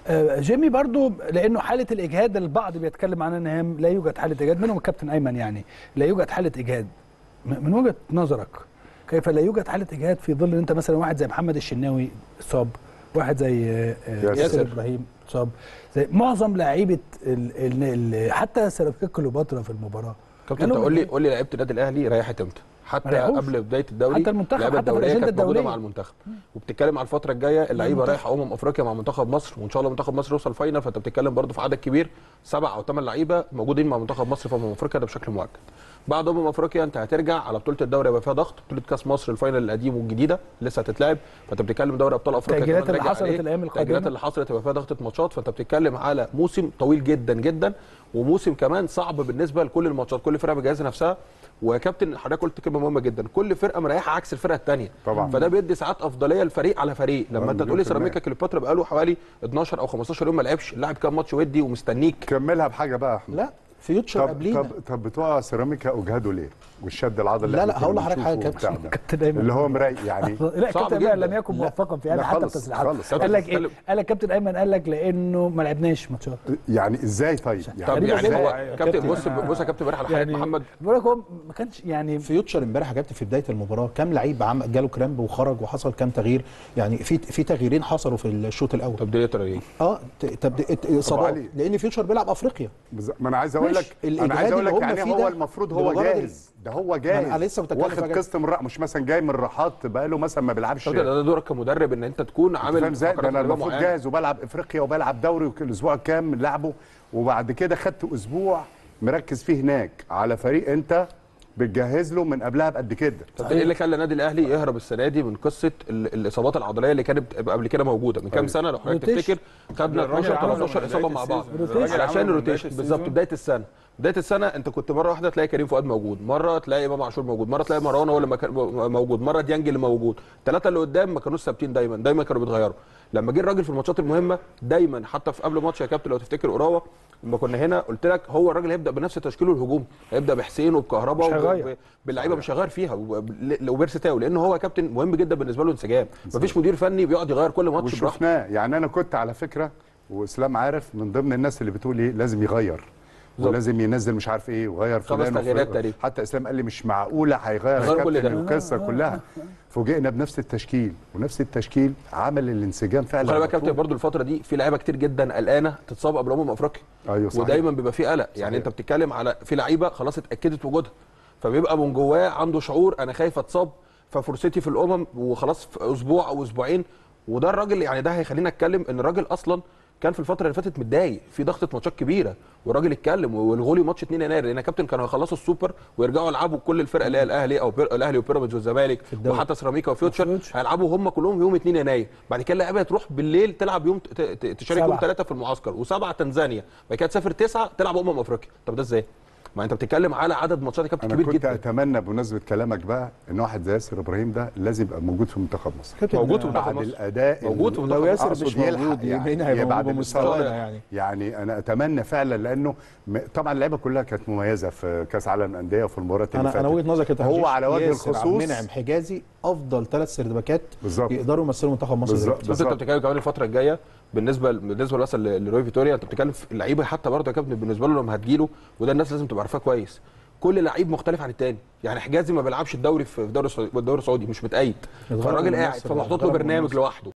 آه، جيمي برضو لانه حاله الاجهاد البعض بيتكلم عنها ان هي لا يوجد حاله اجهاد منهم الكابتن ايمن يعني لا يوجد حاله اجهاد م- من وجهه نظرك كيف لا يوجد حاله اجهاد في ظل ان انت مثلا واحد زي محمد الشناوي اصاب واحد زي آه، آه، ياسر. ياسر ابراهيم اصاب زي معظم لاعيبه ال- ال- ال- حتى سيراميكا كليوباترا في المباراه كابتن انت كانوا قول لي من- قول لي لعيبه النادي الاهلي ريحت امتى؟ حتى ريحوش. قبل بدايه الدوري حتى المنتخب، اللعيبة حتى في الدولية الأجندة كانت موجوده الدولية. مع المنتخب وبتتكلم على الفتره الجايه اللعيبه رايحه امم افريقيا مع منتخب مصر وان شاء الله منتخب مصر يوصل فاينل فانت بتتكلم برضه في عدد كبير سبع او ثمان لعيبه موجودين مع منتخب مصر في امم افريقيا ده بشكل مؤكد بعد امم افريقيا انت هترجع على بطوله الدوري يبقى فيها ضغط بطوله كاس مصر الفاينل القديم والجديده لسه هتتلعب فانت بتتكلم دوري ابطال افريقيا التأجيلات كمان اللي راجع حصلت عليه. الأيام القادمة. التأجيلات اللي حصلت يبقى فيها ضغطه ماتشات فانت بتتكلم على موسم طويل جدا جدا وموسم كمان صعب بالنسبه لكل الماتشات كل فرقه مجهزه نفسها ويا كابتن حضرتك قلت كلمه مهمه جدا كل فرقه مريحه عكس الفرقه الثانيه طبعا. فده بيدي ساعات افضليه لفريق على فريق لما آه، انت مليون تقولي في المية. سيراميكا كليوباترا بقاله حوالي 12 او 15 يوم ما لعبش اللاعب كام ماتش ودي ومستنيك كملها بحاجه بقى يا احمد لا فيوتشر طب قبلينا طب طب بتوع سيراميكا اجهدوا ليه؟ والشد العضلي اللي لا، إحنا لا، كنا هقول لحضرتك حاجة بنشوفه كابتن. وبتاع ده. كابتن ايمن اللي هو مريح يعني لا صعب كابتن ايمن جدا. لم يكن لا. موفقا في لا هذا حتى خالص، التصريحات خالص. قال لك ايه بتتكلم- قال لك كابتن ايمن قال لك لانه ما لعبناش ماتشات يعني ازاي طيب؟ طب غريبة يعني جدا. هو يا كابتن كابتن، بص بص يا كابتن امبارح على حاجه يعني محمد بقول لك هو ما كانش يعني فيوتشر امبارح يا كابتن في بدايه المباراه كام لعيب عم جاله كرامب وخرج وحصل كام تغيير يعني في في تغييرين حصلوا في الشوط الاول تبديليه ترى اه ت- تبدا اصابات علي. لان فيوتشر بيلعب افريقيا بز- ما انا عايز اقول ماشي. لك انا الإجهاد عايز اقول اللي لك هم يعني فيه هو ده المفروض هو بمجرد جاهز ده هو جاهز أنا لسه متكلم واخد بقى جاي. قسط من الراحه مش مثلا جاي من الراحات بقاله مثلا ما بيلعبش كابتن ده دورك كمدرب ان انت تكون أنت عامل فاهم ازاي ده فقرات انا تدريبية المفروض معينة. جاهز وبلعب افريقيا وبلعب دوري وك- الاسبوع كام لعبه وبعد كده خدت اسبوع مركز فيه هناك على فريق انت بتجهز له من قبلها بقد كده طب ايه اللي خلى النادي الاهلي يهرب السنه دي من قصه ال- الاصابات العضليه اللي كانت بتبقى قبل كده موجوده من كام أيوة. سنه لو حضرتك روتيشن. تفتكر خدنا الراجل 12 عمله 13 من اصابه بداية مع بعض السيزون. الراجل عمله علشان من الروتيشن بداية بالظبط السيزون. بدايه السنه بدايه السنه انت كنت مره واحده تلاقي كريم فؤاد موجود مره تلاقي امام عاشور موجود مره تلاقي مروان هو اللي ما كان موجود مره ديانج اللي موجود الثلاثه اللي قدام ما كانوش ثابتين دايما دايما كانوا بيتغيروا لما جه الراجل في الماتشات المهمه دايما حتى في قبل ماتش يا كابتن لو تفتكر قراوه لما كنا هنا قلت لك هو الراجل هيبدا بنفس تشكيله الهجومي هيبدا بحسين وبكهرباء مش هيغير. وب- باللعيبه مش هيغير فيها وب- وبيرسي تاو لان هو يا كابتن مهم جدا بالنسبه له انسجام مفيش مدير فني بيقعد يغير كل ماتش براحته وشفناه يعني انا كنت على فكره واسلام عارف من ضمن الناس اللي بتقول ايه لازم يغير بالظبط. ولازم ينزل مش عارف ايه وغير خمس فلان تغييرات وفلان. تقريبا. حتى اسلام قال لي مش معقوله هيغير هيغير كل الكابتن ده. القصه كلها فوجئنا بنفس التشكيل ونفس التشكيل عمل الانسجام فعلا خلي بالك يا كابتن مطلوب. برضو الفتره دي في لعيبه كتير جدا قلقانه تتصاب قبل امم افريقيا ايوه صحيح ودايما بيبقى في قلق يعني انت بتتكلم على في لعيبه خلاص اتاكدت وجودها فبيبقى من جواه عنده شعور انا خايف اتصاب ففرصتي في الامم وخلاص في اسبوع او اسبوعين وده الراجل يعني ده هيخلينا اتكلم ان الراجل اصلا كان في الفتره اللي فاتت متضايق في ضغطه ماتشات كبيره والراجل اتكلم والغوا لي ماتش 2 يناير لان يا كابتن كانوا هيخلصوا السوبر ويرجعوا يلعبوا كل الفرق اللي هي الاهلي او بير... الاهلي وبيراميدز والزمالك الدوري. وحتى سيراميكا وفيوتشر وفيوتشر. هيلعبوا هم كلهم يوم 2 يناير بعد كده اللعيبه تروح بالليل تلعب يوم ت- ت- تشارك يوم سبعة. 3 في المعسكر وسبعه تنزانيا بعد كده تسافر تسعه تلعب امم افريقيا طب ده ازاي؟ ما انت بتتكلم على عدد ماتشات يا كابتن انا كبير كنت جدا اتمنى بمناسبه كلامك بقى ان واحد زي ياسر ابراهيم ده لازم يبقى موجود في منتخب مصر كابتن موجود في منتخب بعد مصر الاداء موجود في ال- منتخب لو ياسر أقصد مش يلحق موجود يعني. مين يا هيبقى بعد موجود الإصابة. بمستوانا يعني يعني انا اتمنى فعلا لانه م- طبعا اللعيبه كلها كانت مميزه في كاس عالم الانديه وفي المباريات اللي انا انا فاتت. وجهه نظري كده هو على وجه ياسر عبد الخصوص المنعم حجازي افضل ثلاث سردباكات بالظبط يقدروا يمثلوا منتخب مصر بالظبط. دلوقتي بس انت بتتكلم كمان الفتره الجايه بالنسبه بالنسبه مثلا ل- لروي فيتوريا انت بتتكلم في اللعيبه حتى برضه يا كابتن بالنسبه له لما هتجيله وده الناس لازم تبقى عارفاه كويس كل لعيب مختلف عن التاني يعني حجازي ما بيلعبش الدوري في في الدوري السعودي الدوري السعودي مش متأيد اتغرب فالراجل من قاعد مصر، فمحطوط له اتغرب من برنامج مصر. لوحده